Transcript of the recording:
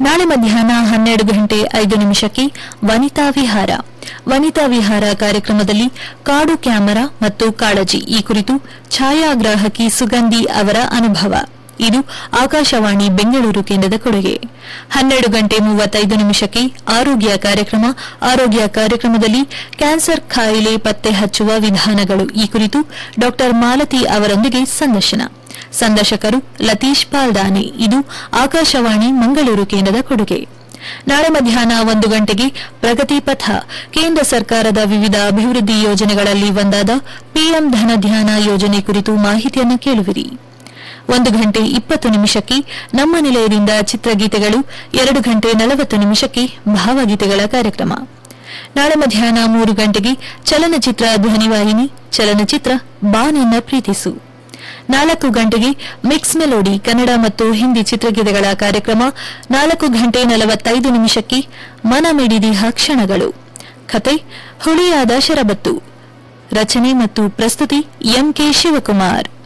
ನಾಳೆ ಮಧ್ಯಾಹ್ನ ಹನ್ನೆರಡು ಗಂಟೆ ಐದು ನಿಮಿಷಕ್ಕೆ ವನಿತಾ ವಿಹಾರ ವನಿತಾ ವಿಹಾರ ಕಾರ್ಯಕ್ರಮದಲ್ಲಿ ಕಾಡು ಕ್ಯಾಮರಾ ಮತ್ತು ಕಾಳಜಿ ಈ ಕುರಿತು ಛಾಯಾಗ್ರಾಹಕಿ ಸುಗಂಧಿ ಅವರ ಅನುಭವ ಇದು ಆಕಾಶವಾಣಿ ಬೆಂಗಳೂರು ಕೇಂದ್ರದ ಕೊಡುಗೆ ಹನ್ನೆರಡು ಗಂಟೆ ಮೂವತ್ತೈದು ನಿಮಿಷಕ್ಕೆ ಆರೋಗ್ಯ ಕಾರ್ಯಕ್ರಮ ಆರೋಗ್ಯ ಕಾರ್ಯಕ್ರಮದಲ್ಲಿ ಕ್ಯಾನ್ಸರ್ ಕಾಯಿಲೆ ಪತ್ತೆ ಹಚ್ಚುವ ವಿಧಾನಗಳು ಈ ಕುರಿತು ಡಾ ಮಾಲತಿ ಅವರೊಂದಿಗೆ ಸಂದರ್ಶನ ಸಂದರ್ಶಕರು ಲತೀಶ್ ಪಾಲ್ದಾನೆ ಇದು ಆಕಾಶವಾಣಿ ಮಂಗಳೂರು ಕೇಂದ್ರದ ಕೊಡುಗೆ ನಾಳೆ ಮಧ್ಯಾಹ್ನ ಒಂದು ಗಂಟೆಗೆ ಪ್ರಗತಿ ಪಥ ಕೇಂದ್ರ ಸರ್ಕಾರದ ವಿವಿಧ ಅಭಿವೃದ್ಧಿ ಯೋಜನೆಗಳಲ್ಲಿ ಒಂದಾದ ಪಿಎಂ ಧನಧ್ಯಾನ ಯೋಜನೆ ಕುರಿತು ಮಾಹಿತಿಯನ್ನು ಕೇಳುವಿರಿ ಒಂದು ಗಂಟೆ ಇಪ್ಪತ್ತು ನಿಮಿಷಕ್ಕೆ ನಮ್ಮ ನಿಲಯದಿಂದ ಚಿತ್ರಗೀತೆಗಳು ಎರಡು ಗಂಟೆ ನಲವತ್ತು ನಿಮಿಷಕ್ಕೆ ಭಾವಗೀತೆಗಳ ಕಾರ್ಯಕ್ರಮ ನಾಳೆ ಮಧ್ಯಾಹ್ನ ಮೂರು ಗಂಟೆಗೆ ಚಲನಚಿತ್ರ ಧ್ವನಿವಾಹಿನಿ ಚಲನಚಿತ್ರ ಬಾನನ್ನ ಪ್ರೀತಿಸು ನಾಲ್ಕು ಗಂಟೆಗೆ ಮಿಕ್ಸ್ ಮೆಲೋಡಿ ಕನ್ನಡ ಮತ್ತು ಹಿಂದಿ ಚಿತ್ರಗೀತೆಗಳ ಕಾರ್ಯಕ್ರಮ ನಾಲ್ಕು ಗಂಟೆ ನಲವತ್ತೈದು ನಿಮಿಷಕ್ಕೆ ಮನ ಮಿಡಿದಿಹ ಕ್ಷಣಗಳು ಕತೆ ಹುಳಿಯಾದ ಶರಬತ್ತು ರಚನೆ ಮತ್ತು ಪ್ರಸ್ತುತಿ ಎಂಕೆ ಶಿವಕುಮಾರ್